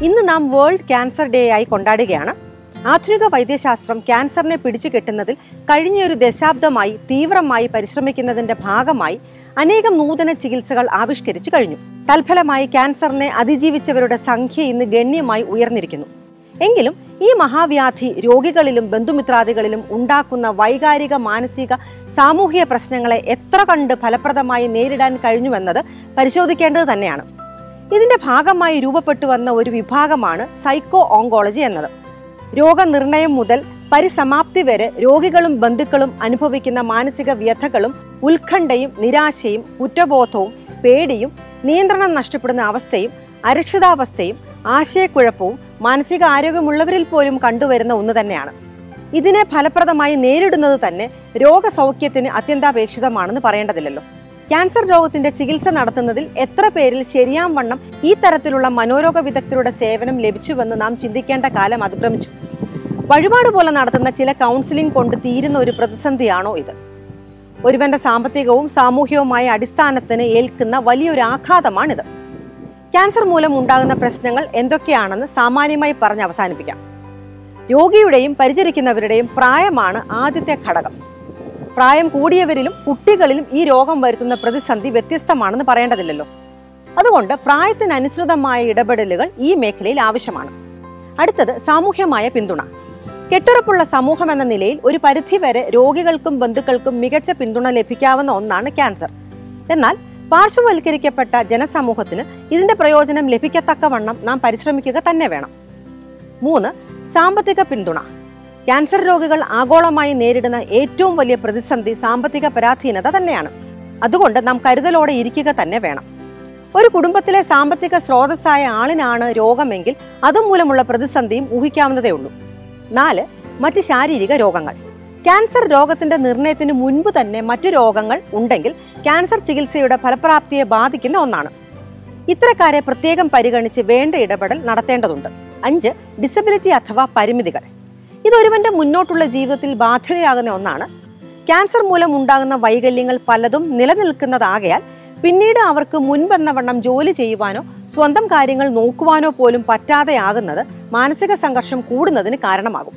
ഇന്ന് നാം world cancer day ആയി കൊണ്ടാടുകയാണ് ആധുനിക വൈദ്യശാസ്ത്രം ക്യാൻസറിനെ പിടിച്ചു കെട്ടുന്നതിൽ കഴിഞ്ഞൊരു ദശാബ്ദമായി തീവ്രമായി പരിശ്രമിക്കുന്നതിന്റെ ഭാഗമായി അനേകം നൂതന ചികിത്സകൾ ആവിഷ്കരിച്ചു കഴിഞ്ഞു തൽഫലമായി ക്യാൻസറിനെ അതിജീവിച്ചവരുടെ സംഖ്യ ഇന്ന് ഗണ്യമായി ഉയർന്നിരിക്കുന്നു എങ്കിലും ഈ മഹാവ്യാധി രോഗികളിലും ബന്ധുമിത്രാദികളിലും ഉണ്ടാക്കുന്ന വൈകാരിക മാനസിക സാമൂഹിക പ്രശ്നങ്ങളെ എത്ര കണ്ട് ഫലപ്രദമായി നേരിടാൻ കഴിഞ്ഞുവെന്നത് പരിശോധിക്കേണ്ടത് തന്നെയാണ് ഇതിന്റെ ഭാഗമായി രൂപപ്പെട്ടു വന്ന ഒരു വിഭാഗമാണ് സൈക്കോ ഓങ്കോളജി എന്നത് രോഗനിർണയം മുതൽ പരിസമാപ്തി വരെ രോഗികളും ബന്ധുക്കളും അനുഭവിക്കുന്ന മാനസിക വ്യഥകളും ഉത്കണ്ഠയും നിരാശയും കുറ്റബോധവും പേടിയും നിയന്ത്രണം നഷ്ടപ്പെടുന്ന അവസ്ഥയും അരക്ഷിതാവസ്ഥയും ആശയക്കുഴപ്പവും മാനസിക ആരോഗ്യമുള്ളവരിൽ പോലും കണ്ടുവരുന്ന ഒന്ന് തന്നെയാണ് ഇതിനെ ഫലപ്രദമായി നേരിടുന്നത് തന്നെ രോഗസൗഖ്യത്തിന് അത്യന്താപേക്ഷിതമാണെന്ന് പറയേണ്ടതില്ലല്ലോ ക്യാൻസർ രോഗത്തിന്റെ ചികിത്സ നടത്തുന്നതിൽ എത്ര പേരിൽ ശരിയാം വണ്ണം ഈ തരത്തിലുള്ള മനോരോഗ വിദഗ്ധരുടെ സേവനം ലഭിച്ചുവെന്ന് നാം ചിന്തിക്കേണ്ട കാലം അതിക്രമിച്ചു വഴിപാട് പോലെ നടത്തുന്ന ചില കൗൺസിലിംഗ് കൊണ്ട് തീരുന്ന ഒരു പ്രതിസന്ധിയാണോ ഇത് ഒരുവന്റെ സാമ്പത്തികവും സാമൂഹികവുമായ അടിസ്ഥാനത്തിന് ഏൽക്കുന്ന വലിയൊരു ആഘാതമാണിത് ക്യാൻസർ മൂലം ഉണ്ടാകുന്ന പ്രശ്നങ്ങൾ എന്തൊക്കെയാണെന്ന് സാമാന്യമായി പറഞ്ഞ് അവസാനിപ്പിക്കാം രോഗിയുടെയും പരിചരിക്കുന്നവരുടെയും പ്രായമാണ് ആദ്യത്തെ ഘടകം പ്രായം കൂടിയവരിലും കുട്ടികളിലും ഈ രോഗം വരുത്തുന്ന പ്രതിസന്ധി വ്യത്യസ്തമാണെന്ന് പറയേണ്ടതില്ലല്ലോ അതുകൊണ്ട് പ്രായത്തിനനുസൃതമായ ഇടപെടലുകൾ ഈ മേഖലയിൽ ആവശ്യമാണ് അടുത്തത് സാമൂഹ്യമായ പിന്തുണ കെട്ടുറപ്പുള്ള സമൂഹം എന്ന നിലയിൽ ഒരു പരിധിവരെ രോഗികൾക്കും ബന്ധുക്കൾക്കും മികച്ച പിന്തുണ ലഭിക്കാവുന്ന ഒന്നാണ് ക്യാൻസർ എന്നാൽ പാർശ്വവൽക്കരിക്കപ്പെട്ട ജനസമൂഹത്തിന് ഇതിന്റെ പ്രയോജനം ലഭിക്കത്തക്കവണ്ണം നാം പരിശ്രമിക്കുക തന്നെ വേണം മൂന്ന് സാമ്പത്തിക പിന്തുണ ക്യാൻസർ രോഗികൾ ആഗോളമായി നേരിടുന്ന ഏറ്റവും വലിയ പ്രതിസന്ധി സാമ്പത്തിക പരാധീനത തന്നെയാണ് അതുകൊണ്ട് നാം കരുതലോടെ ഇരിക്കുക തന്നെ വേണം ഒരു കുടുംബത്തിലെ സാമ്പത്തിക സ്രോതസ്സായ ആളിനാണ് രോഗമെങ്കിൽ അതുമൂലമുള്ള പ്രതിസന്ധിയും ഊഹിക്കാവുന്നതേ ഉള്ളൂ നാല് മറ്റ് ശാരീരിക രോഗങ്ങൾ ക്യാൻസർ രോഗത്തിന്റെ നിർണയത്തിന് മുൻപ് തന്നെ മറ്റു രോഗങ്ങൾ ഉണ്ടെങ്കിൽ ക്യാൻസർ ചികിത്സയുടെ ഫലപ്രാപ്തിയെ ബാധിക്കുന്ന ഒന്നാണ് ഇത്തരക്കാരെ പ്രത്യേകം പരിഗണിച്ച് വേണ്ട ഇടപെടൽ നടത്തേണ്ടതുണ്ട് അഞ്ച് ഡിസബിലിറ്റി അഥവാ പരിമിതികൾ ഇതൊരുവന്റെ മുന്നോട്ടുള്ള ജീവിതത്തിൽ ബാധ്യതയാകുന്ന ഒന്നാണ് ക്യാൻസർ മൂലം ഉണ്ടാകുന്ന വൈകല്യങ്ങൾ പലതും നിലനിൽക്കുന്നതാകയാൽ പിന്നീട് അവർക്ക് മുൻപെന്ന വണ്ണം ജോലി ചെയ്യുവാനോ സ്വന്തം കാര്യങ്ങൾ നോക്കുവാനോ പോലും പറ്റാതെയാകുന്നത് മാനസിക സംഘർഷം കൂടുന്നതിന് കാരണമാകും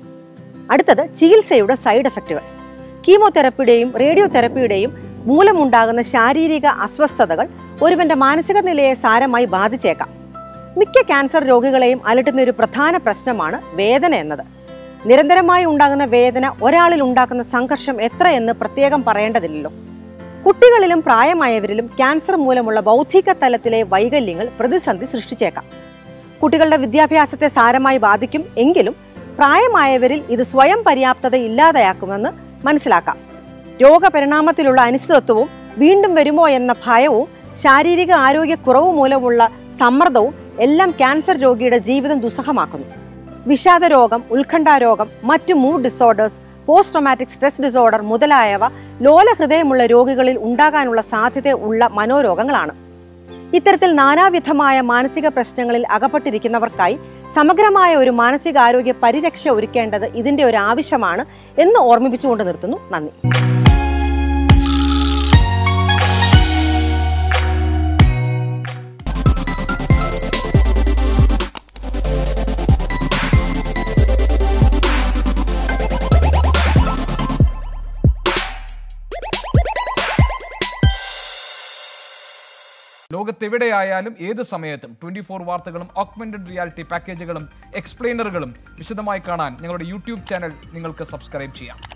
അടുത്തത് ചികിത്സയുടെ സൈഡ് എഫക്റ്റുകൾ കീമോതെറപ്പിയുടെയും റേഡിയോ തെറപ്പിയുടെയും മൂലമുണ്ടാകുന്ന ശാരീരിക അസ്വസ്ഥതകൾ ഒരുവന്റെ മാനസിക നിലയെ സാരമായി ബാധിച്ചേക്കാം മിക്ക ക്യാൻസർ രോഗികളെയും അലട്ടുന്ന ഒരു പ്രധാന പ്രശ്നമാണ് വേദന എന്നത് നിരന്തരമായി ഉണ്ടാകുന്ന വേദന ഒരാളിൽ ഉണ്ടാക്കുന്ന സംഘർഷം എത്രയെന്ന് പ്രത്യേകം പറയേണ്ടതില്ലല്ലോ കുട്ടികളിലും പ്രായമായവരിലും ക്യാൻസർ മൂലമുള്ള ബൗദ്ധിക തലത്തിലെ വൈകല്യങ്ങൾ പ്രതിസന്ധി സൃഷ്ടിച്ചേക്കാം കുട്ടികളുടെ വിദ്യാഭ്യാസത്തെ സാരമായി ബാധിക്കും എങ്കിലും പ്രായമായവരിൽ ഇത് സ്വയം പര്യാപ്തത ഇല്ലാതെയാക്കുമെന്ന് മനസ്സിലാക്കാം രോഗപരിണാമത്തിലുള്ള അനിശ്ചിതത്വവും വീണ്ടും വരുമോ എന്ന ഭയവും ശാരീരിക ആരോഗ്യക്കുറവ് മൂലമുള്ള സമ്മർദ്ദവും എല്ലാം ക്യാൻസർ രോഗിയുടെ ജീവിതം ദുസ്സഹമാക്കുന്നു വിഷാദ രോഗം ഉത്കണ്ഠാരോഗം മറ്റു mood disorders post traumatic stress disorder മുതലായവ ലോലഹൃദയമുള്ള രോഗികളിൽ ഉണ്ടാകാനുള്ള സാധ്യത ഉള്ള മനോരോഗങ്ങളാണ് ഇത്തരത്തിൽ നാനാവിധമായ മാനസിക പ്രശ്നങ്ങളിൽ അകപ്പെട്ടിരിക്കുന്നവർക്കായി സമഗ്രമായ ഒരു മാനസികാരോഗ്യ പരിരക്ഷ ഒരുക്കേണ്ടത് ഇതിന്റെ ഒരു ആവശ്യമാണ് എന്ന് ഓർമ്മിപ്പിച്ചുകൊണ്ട് നിർത്തുന്നു നന്ദി ലോകത്തെവിടെയായാലും ഏത് സമയത്തും ട്വന്റി ഫോർ വാർത്തകളും ഓഗ്മെന്റഡ് റിയാലിറ്റി പാക്കേജുകളും എക്സ്പ്ലെയിനറുകളും വിശദമായി കാണാൻ ഞങ്ങളുടെ യൂട്യൂബ് ചാനൽ നിങ്ങൾക്ക് സബ്സ്ക്രൈബ് ചെയ്യാം